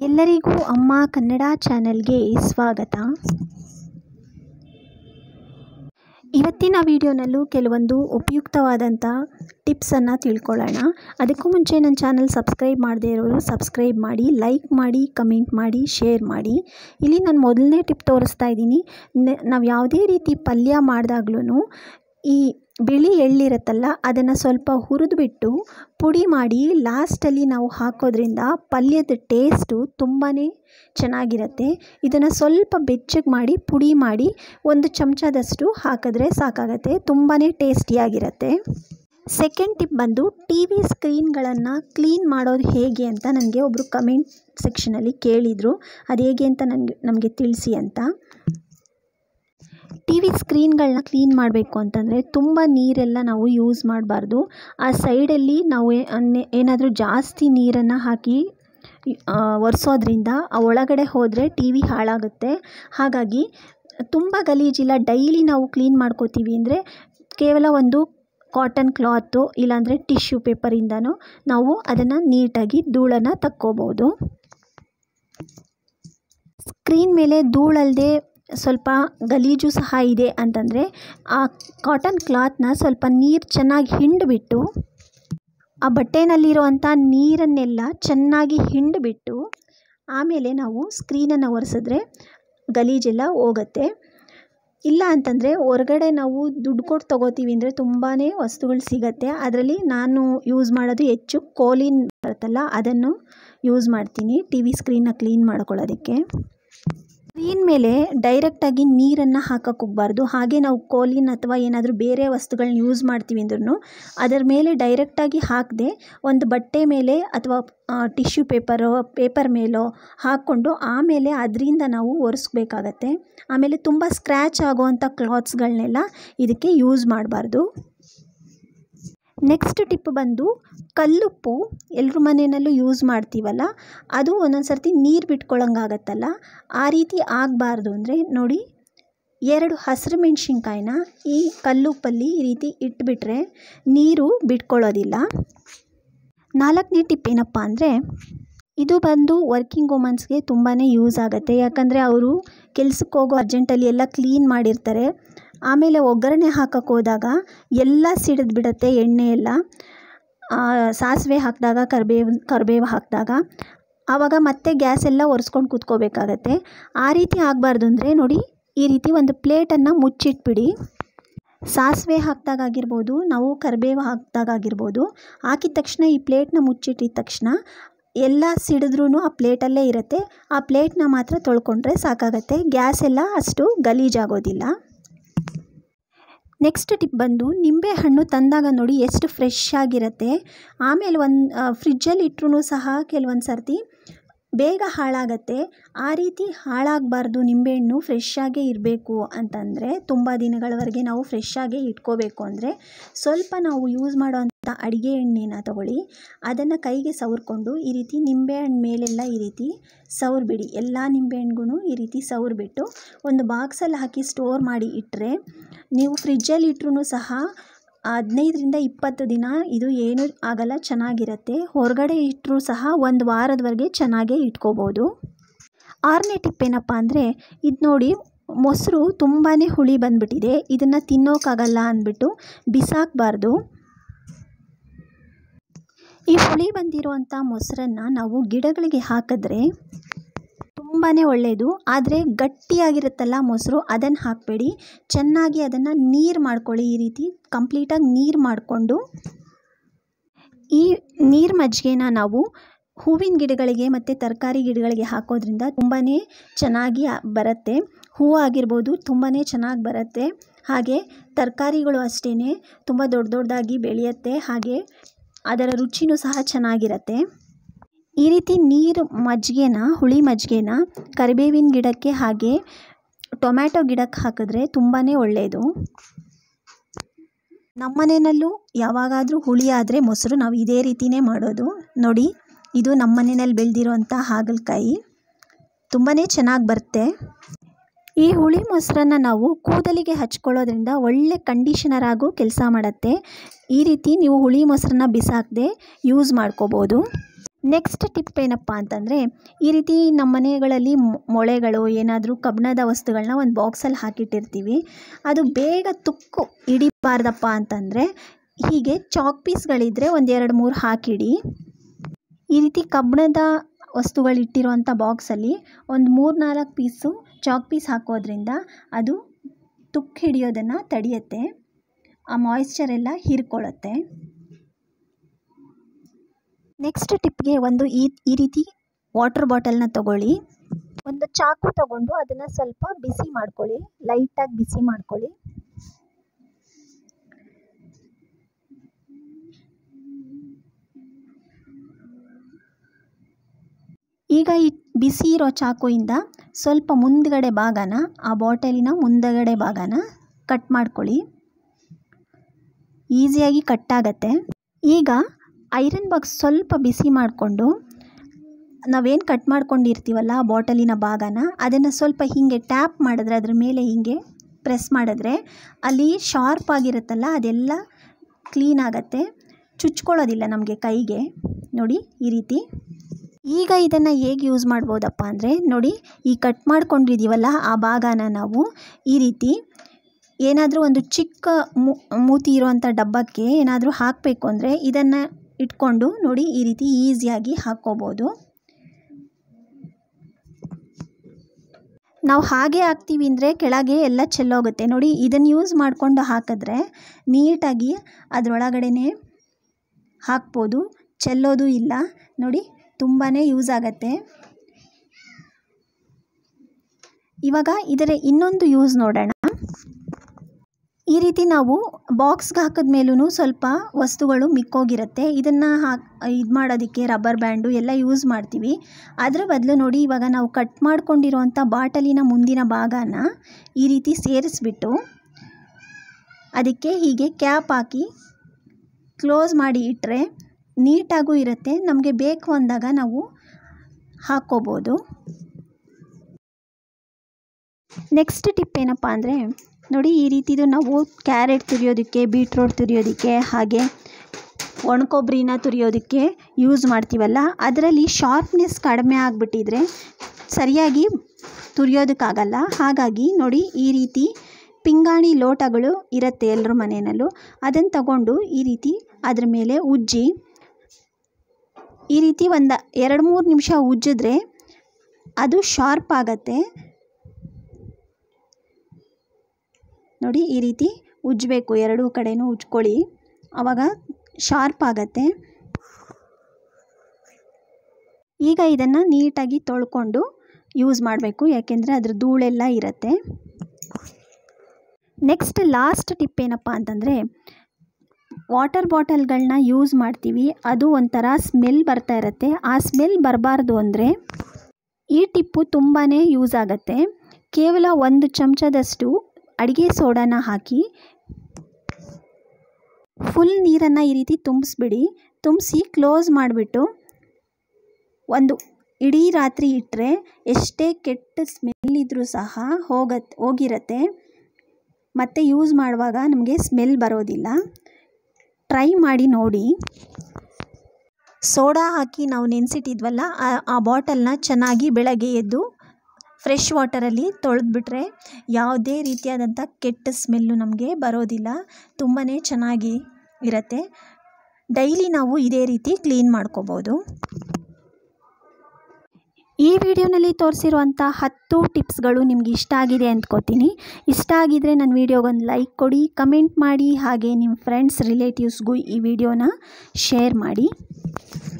ಎಲ್ಲರಿಗೂ ಅಮ್ಮ ಕನ್ನಡ ಚಾನೆಲ್ಗೆ ಸ್ವಾಗತ ಇವತ್ತಿನ ವಿಡಿಯೋನಲ್ಲೂ ಕೆಲವೊಂದು ಉಪಯುಕ್ತವಾದಂಥ ಟಿಪ್ಸನ್ನು ತಿಳ್ಕೊಳ್ಳೋಣ ಅದಕ್ಕೂ ಮುಂಚೆ ನನ್ನ ಚಾನಲ್ ಸಬ್ಸ್ಕ್ರೈಬ್ ಮಾಡದೇ ಇರೋರು ಸಬ್ಸ್ಕ್ರೈಬ್ ಮಾಡಿ ಲೈಕ್ ಮಾಡಿ ಕಮೆಂಟ್ ಮಾಡಿ ಶೇರ್ ಮಾಡಿ ಇಲ್ಲಿ ನಾನು ಮೊದಲನೇ ಟಿಪ್ ತೋರಿಸ್ತಾ ಇದ್ದೀನಿ ನಾವು ಯಾವುದೇ ರೀತಿ ಪಲ್ಯ ಮಾಡಿದಾಗ್ಲೂ ಈ ಬಿಳಿ ಎಳ್ಳಿರುತ್ತಲ್ಲ ಅದನ್ನು ಸ್ವಲ್ಪ ಹುರಿದುಬಿಟ್ಟು ಪುಡಿ ಮಾಡಿ ಲಾಸ್ಟಲ್ಲಿ ನಾವು ಹಾಕೋದ್ರಿಂದ ಪಲ್ಯದ ಟೇಸ್ಟು ತುಂಬಾ ಚೆನ್ನಾಗಿರುತ್ತೆ ಇದನ್ನು ಸ್ವಲ್ಪ ಬೆಚ್ಚಗೆ ಮಾಡಿ ಪುಡಿ ಮಾಡಿ ಒಂದು ಚಮಚದಷ್ಟು ಹಾಕಿದ್ರೆ ಸಾಕಾಗತ್ತೆ ತುಂಬಾ ಟೇಸ್ಟಿಯಾಗಿರುತ್ತೆ ಸೆಕೆಂಡ್ ಟಿಪ್ ಬಂದು ಟಿ ವಿ ಸ್ಕ್ರೀನ್ಗಳನ್ನು ಕ್ಲೀನ್ ಮಾಡೋದು ಹೇಗೆ ಅಂತ ನನಗೆ ಒಬ್ಬರು ಕಮೆಂಟ್ ಸೆಕ್ಷನಲ್ಲಿ ಕೇಳಿದರು ಅದು ಹೇಗೆ ಅಂತ ನನಗೆ ನಮಗೆ ತಿಳಿಸಿ ಅಂತ ಟಿ ವಿ ಸ್ಕ್ರೀನ್ಗಳನ್ನ ಕ್ಲೀನ್ ಮಾಡಬೇಕು ಅಂತಂದರೆ ತುಂಬ ನೀರೆಲ್ಲ ನಾವು ಯೂಸ್ ಮಾಡಬಾರ್ದು ಆ ಸೈಡಲ್ಲಿ ನಾವು ಏನಾದರೂ ಜಾಸ್ತಿ ನೀರನ್ನು ಹಾಕಿ ಒರೆಸೋದ್ರಿಂದ ಆ ಒಳಗಡೆ ಹೋದರೆ ಟಿ ವಿ ಹಾಳಾಗುತ್ತೆ ಹಾಗಾಗಿ ತುಂಬ ಗಲೀಜಿಲ್ಲ ಡೈಲಿ ನಾವು ಕ್ಲೀನ್ ಮಾಡ್ಕೋತೀವಿ ಅಂದರೆ ಕೇವಲ ಒಂದು ಕಾಟನ್ ಕ್ಲಾತು ಇಲ್ಲಾಂದರೆ ಟಿಶ್ಯೂ ಪೇಪರಿಂದನೂ ನಾವು ಅದನ್ನು ನೀಟಾಗಿ ಧೂಳನ್ನು ತಕ್ಕೋಬೋದು ಸ್ಕ್ರೀನ್ ಮೇಲೆ ಧೂಳಲ್ಲದೆ ಸ್ವಲ್ಪ ಗಲೀಜು ಸಹ ಇದೆ ಅಂತಂದರೆ ಆ ಕಾಟನ್ ಕ್ಲಾತ್ನ ಸ್ವಲ್ಪ ನೀರು ಚೆನ್ನಾಗಿ ಹಿಂಡಿಬಿಟ್ಟು ಆ ಬಟ್ಟೆನಲ್ಲಿರುವಂಥ ನೀರನ್ನೆಲ್ಲ ಚೆನ್ನಾಗಿ ಹಿಂಡಿಬಿಟ್ಟು ಆಮೇಲೆ ನಾವು ಸ್ಕ್ರೀನನ್ನು ಒರೆಸಿದ್ರೆ ಗಲೀಜೆಲ್ಲ ಹೋಗುತ್ತೆ ಇಲ್ಲ ಅಂತಂದರೆ ಹೊರಗಡೆ ನಾವು ದುಡ್ಡು ಕೊಟ್ಟು ತೊಗೋತೀವಿ ಅಂದರೆ ತುಂಬಾ ವಸ್ತುಗಳು ಸಿಗತ್ತೆ ಅದರಲ್ಲಿ ನಾನು ಯೂಸ್ ಮಾಡೋದು ಹೆಚ್ಚು ಕೋಲಿನ್ ಬರುತ್ತಲ್ಲ ಅದನ್ನು ಯೂಸ್ ಮಾಡ್ತೀನಿ ಟಿ ವಿ ಸ್ಕ್ರೀನ್ನ ಕ್ಲೀನ್ ಮಾಡ್ಕೊಳ್ಳೋದಕ್ಕೆ ಸ್ಕ್ರೀನ್ ಮೇಲೆ ಡೈರೆಕ್ಟಾಗಿ ನೀರನ್ನು ಹಾಕಕ್ಕೆ ಹೋಗಬಾರ್ದು ಹಾಗೆ ನಾವು ಕೋಲಿನ್ ಅಥವಾ ಏನಾದರೂ ಬೇರೆ ವಸ್ತುಗಳನ್ನ ಯೂಸ್ ಮಾಡ್ತೀವಿ ಅಂದ್ರೂ ಅದರ ಮೇಲೆ ಡೈರೆಕ್ಟಾಗಿ ಹಾಕದೆ ಒಂದು ಬಟ್ಟೆ ಮೇಲೆ ಅಥವಾ ಟಿಶ್ಯೂ ಪೇಪರೋ ಪೇಪರ್ ಮೇಲೋ ಹಾಕ್ಕೊಂಡು ಆಮೇಲೆ ಅದರಿಂದ ನಾವು ಒರೆಸ್ಬೇಕಾಗತ್ತೆ ಆಮೇಲೆ ತುಂಬ ಸ್ಕ್ರ್ಯಾಚ್ ಆಗೋವಂಥ ಕ್ಲಾತ್ಸ್ಗಳನ್ನೆಲ್ಲ ಇದಕ್ಕೆ ಯೂಸ್ ಮಾಡಬಾರ್ದು ನೆಕ್ಸ್ಟ್ ಟಿಪ್ ಬಂದು ಕಲ್ಲುಪ್ಪು ಎಲ್ಲರ ಮನೆಯಲ್ಲೂ ಯೂಸ್ ಮಾಡ್ತೀವಲ್ಲ ಅದು ಒಂದೊಂದು ಸರ್ತಿ ನೀರು ಬಿಟ್ಕೊಳ್ಳೋಂಗಾಗತ್ತಲ್ಲ ಆ ರೀತಿ ಆಗಬಾರ್ದು ಅಂದರೆ ನೋಡಿ ಎರಡು ಹಸಿರು ಮೆಣಸಿನ್ಕಾಯಿನ ಈ ಕಲ್ಲುಪ್ಪಲ್ಲಿ ಈ ರೀತಿ ಇಟ್ಬಿಟ್ರೆ ನೀರು ಬಿಟ್ಕೊಳ್ಳೋದಿಲ್ಲ ನಾಲ್ಕನೇ ಟಿಪ್ ಏನಪ್ಪ ಅಂದರೆ ಇದು ಬಂದು ವರ್ಕಿಂಗ್ ವುಮನ್ಸ್ಗೆ ತುಂಬಾ ಯೂಸ್ ಆಗುತ್ತೆ ಯಾಕಂದರೆ ಅವರು ಕೆಲ್ಸಕ್ಕೆ ಹೋಗೋ ಅರ್ಜೆಂಟಲ್ಲಿ ಎಲ್ಲ ಕ್ಲೀನ್ ಮಾಡಿರ್ತಾರೆ ಆಮೇಲೆ ಒಗ್ಗರಣೆ ಹಾಕಕ್ಕೆ ಹೋದಾಗ ಎಲ್ಲ ಸಿಡಿದು ಬಿಡುತ್ತೆ ಎಣ್ಣೆ ಎಲ್ಲ ಸಾಸಿವೆ ಹಾಕಿದಾಗ ಕರಿಬೇವು ಕರಿಬೇವು ಹಾಕಿದಾಗ ಆವಾಗ ಮತ್ತೆ ಗ್ಯಾಸ್ ಎಲ್ಲ ಒರೆಸ್ಕೊಂಡು ಕೂತ್ಕೋಬೇಕಾಗತ್ತೆ ಆ ರೀತಿ ಆಗಬಾರ್ದು ಅಂದರೆ ನೋಡಿ ಈ ರೀತಿ ಒಂದು ಪ್ಲೇಟನ್ನು ಮುಚ್ಚಿಟ್ಬಿಡಿ ಸಾಸಿವೆ ಹಾಕಿದಾಗಿರ್ಬೋದು ನಾವು ಕರಿಬೇವು ಹಾಕಿದಾಗಿರ್ಬೋದು ಹಾಕಿದ ತಕ್ಷಣ ಈ ಪ್ಲೇಟ್ನ ಮುಚ್ಚಿಟ್ಟಿದ ತಕ್ಷಣ ಎಲ್ಲ ಸಿಡಿದ್ರೂ ಆ ಪ್ಲೇಟಲ್ಲೇ ಇರುತ್ತೆ ಆ ಪ್ಲೇಟ್ನ ಮಾತ್ರ ತೊಳ್ಕೊಂಡ್ರೆ ಸಾಕಾಗತ್ತೆ ಗ್ಯಾಸ್ ಎಲ್ಲ ಅಷ್ಟು ಗಲೀಜಾಗೋದಿಲ್ಲ ನೆಕ್ಸ್ಟ್ ಟಿಪ್ ಬಂದು ನಿಂಬೆಹಣ್ಣು ತಂದಾಗ ನೋಡಿ ಎಷ್ಟು ಫ್ರೆಶ್ ಆಗಿರುತ್ತೆ ಆಮೇಲೆ ಒಂದು ಫ್ರಿಜ್ಜಲ್ಲಿ ಇಟ್ಟರೂ ಸಹ ಕೆಲವೊಂದು ಸರ್ತಿ ಬೇಗ ಹಾಳಾಗತ್ತೆ ಆ ರೀತಿ ಹಾಳಾಗಬಾರ್ದು ನಿಂಬೆಹಣ್ಣು ಫ್ರೆಶ್ ಆಗೇ ಇರಬೇಕು ಅಂತಂದರೆ ತುಂಬ ದಿನಗಳವರೆಗೆ ನಾವು ಫ್ರೆಶ್ ಆಗೇ ಇಟ್ಕೋಬೇಕು ಅಂದರೆ ಸ್ವಲ್ಪ ನಾವು ಯೂಸ್ ಮಾಡೋವಂಥ ಅಡುಗೆ ಎಣ್ಣೆನ ತಗೊಳ್ಳಿ ಅದನ್ನು ಕೈಗೆ ಸವರ್ಕೊಂಡು ಈ ರೀತಿ ನಿಂಬೆಹಣ್ಣು ಮೇಲೆಲ್ಲ ಈ ರೀತಿ ಸವರ್ಬಿಡಿ ಎಲ್ಲ ನಿಂಬೆಹಣ್ಣಿಗೂ ಈ ರೀತಿ ಸವರ್ಬಿಟ್ಟು ಒಂದು ಬಾಕ್ಸಲ್ಲಿ ಹಾಕಿ ಸ್ಟೋರ್ ಮಾಡಿ ಇಟ್ಟರೆ ನೀವು ಫ್ರಿಜ್ಜಲ್ಲಿ ಇಟ್ಟರೂ ಸಹ ಹದಿನೈದರಿಂದ ಇಪ್ಪತ್ತು ದಿನ ಇದು ಏನೂ ಆಗಲ್ಲ ಚೆನ್ನಾಗಿರುತ್ತೆ ಹೊರಗಡೆ ಇಟ್ಟರೂ ಸಹ ಒಂದು ವಾರದವರೆಗೆ ಚೆನ್ನಾಗೇ ಇಟ್ಕೋಬೋದು ಆರನೇ ಟಿಪ್ ಏನಪ್ಪ ಅಂದರೆ ಇದು ನೋಡಿ ಮೊಸರು ತುಂಬಾ ಹುಳಿ ಬಂದುಬಿಟ್ಟಿದೆ ಇದನ್ನು ತಿನ್ನೋಕ್ಕಾಗಲ್ಲ ಅಂದ್ಬಿಟ್ಟು ಬಿಸಾಕಬಾರ್ದು ಈ ಹುಳಿ ಬಂದಿರುವಂಥ ಮೊಸರನ್ನು ನಾವು ಗಿಡಗಳಿಗೆ ಹಾಕಿದ್ರೆ ತುಂಬಾ ಒಳ್ಳೆಯದು ಆದರೆ ಗಟ್ಟಿಯಾಗಿರುತ್ತಲ್ಲ ಮೊಸರು ಅದನ್ನು ಹಾಕಬೇಡಿ ಚೆನ್ನಾಗಿ ಅದನ್ನು ನೀರು ಮಾಡ್ಕೊಳ್ಳಿ ಈ ರೀತಿ ಕಂಪ್ಲೀಟಾಗಿ ನೀರು ಮಾಡಿಕೊಂಡು ಈ ನೀರು ಮಜ್ಜಿಗೆನ ನಾವು ಹೂವಿನ ಗಿಡಗಳಿಗೆ ಮತ್ತು ತರಕಾರಿ ಗಿಡಗಳಿಗೆ ಹಾಕೋದ್ರಿಂದ ತುಂಬಾ ಚೆನ್ನಾಗಿ ಬರುತ್ತೆ ಹೂವು ಆಗಿರ್ಬೋದು ತುಂಬಾ ಚೆನ್ನಾಗಿ ಬರುತ್ತೆ ಹಾಗೆ ತರಕಾರಿಗಳು ಅಷ್ಟೇ ತುಂಬ ದೊಡ್ಡ ದೊಡ್ಡದಾಗಿ ಬೆಳೆಯುತ್ತೆ ಹಾಗೆ ಅದರ ರುಚಿನೂ ಸಹ ಚೆನ್ನಾಗಿರುತ್ತೆ ಈ ರೀತಿ ನೀರು ಮಜ್ಜಿಗೆನ ಹುಳಿ ಮಜ್ಜಿಗೆನ ಕರಿಬೇವಿನ ಗಿಡಕ್ಕೆ ಹಾಗೆ ಟೊಮ್ಯಾಟೊ ಗಿಡಕ್ಕೆ ಹಾಕಿದ್ರೆ ತುಂಬಾ ಒಳ್ಳೆಯದು ನಮ್ಮ ಮನೆಯಲ್ಲೂ ಯಾವಾಗಾದರೂ ಹುಳಿ ಆದರೆ ಮೊಸರು ನಾವು ಇದೇ ರೀತಿಯೇ ಮಾಡೋದು ನೋಡಿ ಇದು ನಮ್ಮ ಮನೆಯಲ್ಲಿ ಬೆಳೆದಿರೋಂಥ ಹಾಗಲಕಾಯಿ ತುಂಬಾ ಚೆನ್ನಾಗಿ ಬರುತ್ತೆ ಈ ಹುಳಿ ಮೊಸರನ್ನು ನಾವು ಕೂದಲಿಗೆ ಹಚ್ಕೊಳ್ಳೋದ್ರಿಂದ ಒಳ್ಳೆ ಕಂಡೀಷನರ್ ಆಗು ಕೆಲಸ ಮಾಡುತ್ತೆ ಈ ರೀತಿ ನೀವು ಹುಳಿ ಮೊಸರನ್ನ ಬಿಸಾಕದೆ ಯೂಸ್ ಮಾಡ್ಕೋಬೋದು ನೆಕ್ಸ್ಟ್ ಟಿಪ್ ಏನಪ್ಪ ಅಂತಂದರೆ ಈ ರೀತಿ ನಮ್ಮ ಮನೆಗಳಲ್ಲಿ ಮೊಳೆಗಳು ಏನಾದರೂ ಕಬ್ಬಿಣದ ವಸ್ತುಗಳನ್ನ ಒಂದು ಬಾಕ್ಸಲ್ಲಿ ಹಾಕಿಟ್ಟಿರ್ತೀವಿ ಅದು ಬೇಗ ತುಕ್ಕು ಹಿಡಿಬಾರ್ದಪ್ಪ ಅಂತಂದರೆ ಹೀಗೆ ಚಾಕ್ ಪೀಸ್ಗಳಿದ್ದರೆ ಒಂದು ಎರಡು ಮೂರು ಹಾಕಿಡಿ ಈ ರೀತಿ ಕಬ್ಬಿಣದ ವಸ್ತುಗಳಿಟ್ಟಿರುವಂಥ ಬಾಕ್ಸಲ್ಲಿ ಒಂದು ಮೂರು ನಾಲ್ಕು ಪೀಸು ಚಾಕ್ ಪೀಸ್ ಹಾಕೋದ್ರಿಂದ ಅದು ತುಕ್ಕು ಹಿಡಿಯೋದನ್ನು ತಡೆಯುತ್ತೆ ಆ ಮಾಯಿಶ್ಚರ್ ಎಲ್ಲ ಹೀರ್ಕೊಳ್ಳುತ್ತೆ ನೆಕ್ಸ್ಟ್ ಟಿಪ್ಗೆ ಒಂದು ಈ ಈ ರೀತಿ ವಾಟರ್ ಬಾಟಲ್ನ ತಗೊಳ್ಳಿ ಒಂದು ಚಾಕು ತಗೊಂಡು ಅದನ್ನು ಸ್ವಲ್ಪ ಬಿಸಿ ಮಾಡ್ಕೊಳ್ಳಿ ಲೈಟಾಗಿ ಬಿಸಿ ಮಾಡ್ಕೊಳ್ಳಿ ಈಗ ಈ ಬಿಸಿ ಇರೋ ಚಾಕುಯಿಂದ ಸ್ವಲ್ಪ ಮುಂದ್ಗಡೆ ಭಾಗನ ಆ ಬಾಟಲಿನ ಮುಂದಗಡೆ ಭಾಗನ ಕಟ್ ಮಾಡ್ಕೊಳ್ಳಿ ಈಸಿಯಾಗಿ ಕಟ್ಟಾಗತ್ತೆ ಈಗ ಐರನ್ ಬಾಕ್ಸ್ ಸ್ವಲ್ಪ ಬಿಸಿ ಮಾಡಿಕೊಂಡು ನಾವೇನು ಕಟ್ ಮಾಡ್ಕೊಂಡಿರ್ತೀವಲ್ಲ ಆ ಬಾಟಲಿನ ಭಾಗನ ಅದನ್ನು ಸ್ವಲ್ಪ ಹೀಗೆ ಟ್ಯಾಪ್ ಮಾಡಿದ್ರೆ ಅದ್ರ ಮೇಲೆ ಹೀಗೆ ಪ್ರೆಸ್ ಮಾಡಿದ್ರೆ ಅಲ್ಲಿ ಶಾರ್ಪ್ ಆಗಿರುತ್ತಲ್ಲ ಅದೆಲ್ಲ ಕ್ಲೀನ್ ಆಗುತ್ತೆ ಚುಚ್ಕೊಳ್ಳೋದಿಲ್ಲ ನಮಗೆ ಕೈಗೆ ನೋಡಿ ಈ ರೀತಿ ಈಗ ಇದನ್ನು ಹೇಗೆ ಯೂಸ್ ಮಾಡ್ಬೋದಪ್ಪ ಅಂದರೆ ನೋಡಿ ಈ ಕಟ್ ಮಾಡ್ಕೊಂಡಿದ್ದೀವಲ್ಲ ಆ ಭಾಗನ ನಾವು ಈ ರೀತಿ ಏನಾದರೂ ಒಂದು ಚಿಕ್ಕ ಮೂತಿ ಇರುವಂಥ ಡಬ್ಬಕ್ಕೆ ಏನಾದರೂ ಹಾಕಬೇಕು ಅಂದರೆ ಇದನ್ನು ಇಟ್ಕೊಂಡು ನೋಡಿ ಈ ರೀತಿ ಈಸಿಯಾಗಿ ಹಾಕ್ಕೋಬೋದು ನಾವು ಹಾಗೆ ಹಾಕ್ತೀವಿ ಅಂದರೆ ಕೆಳಗೆ ಎಲ್ಲ ಚೆಲ್ಲೋಗುತ್ತೆ ನೋಡಿ ಇದನ್ನು ಯೂಸ್ ಮಾಡಿಕೊಂಡು ಹಾಕಿದ್ರೆ ನೀಟಾಗಿ ಅದರೊಳಗಡೆನೆ ಹಾಕ್ಬೋದು ಚೆಲ್ಲೋದು ಇಲ್ಲ ನೋಡಿ ತುಂಬಾ ಯೂಸ್ ಆಗತ್ತೆ ಇವಾಗ ಇದರ ಇನ್ನೊಂದು ಯೂಸ್ ನೋಡೋಣ ಈ ರೀತಿ ನಾವು ಬಾಕ್ಸ್ಗೆ ಹಾಕಿದ ಮೇಲೂ ಸ್ವಲ್ಪ ವಸ್ತುಗಳು ಮಿಕ್ಕೋಗಿರುತ್ತೆ ಇದನ್ನು ಹಾಕಿ ಇದು ಮಾಡೋದಕ್ಕೆ ರಬ್ಬರ್ ಬ್ಯಾಂಡು ಎಲ್ಲ ಯೂಸ್ ಮಾಡ್ತೀವಿ ಅದರ ಬದಲು ನೋಡಿ ಇವಾಗ ನಾವು ಕಟ್ ಮಾಡ್ಕೊಂಡಿರೋವಂಥ ಬಾಟಲಿನ ಮುಂದಿನ ಭಾಗನ ಈ ರೀತಿ ಸೇರಿಸ್ಬಿಟ್ಟು ಅದಕ್ಕೆ ಹೀಗೆ ಕ್ಯಾಪ್ ಹಾಕಿ ಕ್ಲೋಸ್ ಮಾಡಿ ಇಟ್ಟರೆ ನೀಟಾಗೂ ಇರುತ್ತೆ ನಮಗೆ ಬೇಕು ಅಂದಾಗ ನಾವು ಹಾಕ್ಕೋಬೋದು ನೆಕ್ಸ್ಟ್ ಟಿಪ್ ಏನಪ್ಪ ಅಂದರೆ ನೋಡಿ ಈ ರೀತಿದು ನಾವು ಕ್ಯಾರೆಟ್ ತುರಿಯೋದಕ್ಕೆ ಬೀಟ್ರೋಟ್ ತುರಿಯೋದಕ್ಕೆ ಹಾಗೆ ಒಣಕೊಬ್ಬರಿನ ತುರಿಯೋದಕ್ಕೆ ಯೂಸ್ ಮಾಡ್ತೀವಲ್ಲ ಅದರಲ್ಲಿ ಶಾರ್ಪ್ನೆಸ್ ಕಡಿಮೆ ಆಗಿಬಿಟ್ಟಿದ್ರೆ ಸರಿಯಾಗಿ ತುರಿಯೋದಕ್ಕಾಗಲ್ಲ ಹಾಗಾಗಿ ನೋಡಿ ಈ ರೀತಿ ಪಿಂಗಾಣಿ ಲೋಟಗಳು ಇರುತ್ತೆ ಎಲ್ಲರ ಮನೆಯಲ್ಲೂ ಅದನ್ನು ತಗೊಂಡು ಈ ರೀತಿ ಅದ್ರ ಮೇಲೆ ಉಜ್ಜಿ ಈ ರೀತಿ ಒಂದು ಎರಡು ಮೂರು ನಿಮಿಷ ಉಜ್ಜಿದ್ರೆ ಅದು ಶಾರ್ಪ್ ಆಗತ್ತೆ ನೋಡಿ ಈ ರೀತಿ ಉಜ್ಜಬೇಕು ಎರಡೂ ಕಡೆನೂ ಉಜ್ಕೊಳ್ಳಿ ಆವಾಗ ಶಾರ್ಪ್ ಆಗತ್ತೆ ಈಗ ಇದನ್ನು ನೀಟಾಗಿ ತೊಳ್ಕೊಂಡು ಯೂಸ್ ಮಾಡಬೇಕು ಯಾಕೆಂದರೆ ಅದ್ರ ಧೂಳೆಲ್ಲ ಇರುತ್ತೆ ನೆಕ್ಸ್ಟ್ ಲಾಸ್ಟ್ ಟಿಪ್ ಏನಪ್ಪ ಅಂತಂದರೆ ವಾಟರ್ ಬಾಟಲ್ಗಳನ್ನ ಯೂಸ್ ಮಾಡ್ತೀವಿ ಅದು ಒಂಥರ ಸ್ಮೆಲ್ ಬರ್ತಾ ಇರುತ್ತೆ ಆ ಸ್ಮೆಲ್ ಬರಬಾರ್ದು ಅಂದರೆ ಈ ಟಿಪ್ಪು ತುಂಬಾ ಯೂಸ್ ಆಗುತ್ತೆ ಕೇವಲ ಒಂದು ಚಮಚದಷ್ಟು ಅಡುಗೆ ಸೋಡಾನ ಹಾಕಿ ಫುಲ್ ನೀರನ್ನು ಈ ರೀತಿ ತುಂಬಿಸ್ಬಿಡಿ ತುಂಬಿಸಿ ಕ್ಲೋಸ್ ಮಾಡಿಬಿಟ್ಟು ಒಂದು ಇಡೀ ರಾತ್ರಿ ಇಟ್ಟರೆ ಎಷ್ಟೇ ಕೆಟ್ಟ ಸ್ಮೆಲ್ ಇದ್ದರೂ ಸಹ ಹೋಗತ್ತೆ ಹೋಗಿರತ್ತೆ ಮತ್ತು ಯೂಸ್ ಮಾಡುವಾಗ ನಮಗೆ ಸ್ಮೆಲ್ ಬರೋದಿಲ್ಲ ಟ್ರೈ ಮಾಡಿ ನೋಡಿ ಸೋಡಾ ಹಾಕಿ ನಾವು ನೆನೆಸಿಟ್ಟಿದ್ವಲ್ಲ ಆ ಬಾಟಲ್ನ ಚೆನ್ನಾಗಿ ಬೆಳಗ್ಗೆ ಎದ್ದು ಫ್ರೆಶ್ ವಾಟರಲ್ಲಿ ತೊಳೆದ್ಬಿಟ್ರೆ ಯಾವುದೇ ರೀತಿಯಾದಂಥ ಕೆಟ್ಟ ಸ್ಮೆಲ್ಲು ನಮಗೆ ಬರೋದಿಲ್ಲ ತುಂಬಾ ಚೆನ್ನಾಗಿ ಇರುತ್ತೆ ಡೈಲಿ ನಾವು ಇದೇ ರೀತಿ ಕ್ಲೀನ್ ಮಾಡ್ಕೋಬೋದು ಈ ವಿಡಿಯೋನಲ್ಲಿ ತೋರಿಸಿರುವಂಥ ಹತ್ತು ಟಿಪ್ಸ್ಗಳು ನಿಮ್ಗೆ ಇಷ್ಟ ಆಗಿದೆ ಅಂದ್ಕೋತೀನಿ ಇಷ್ಟ ಆಗಿದರೆ ನನ್ನ ವಿಡಿಯೋಗೊಂದು ಲೈಕ್ ಕೊಡಿ ಕಮೆಂಟ್ ಮಾಡಿ ಹಾಗೆ ನಿಮ್ಮ ಫ್ರೆಂಡ್ಸ್ ರಿಲೇಟಿವ್ಸ್ಗೂ ಈ ವಿಡಿಯೋನ ಶೇರ್ ಮಾಡಿ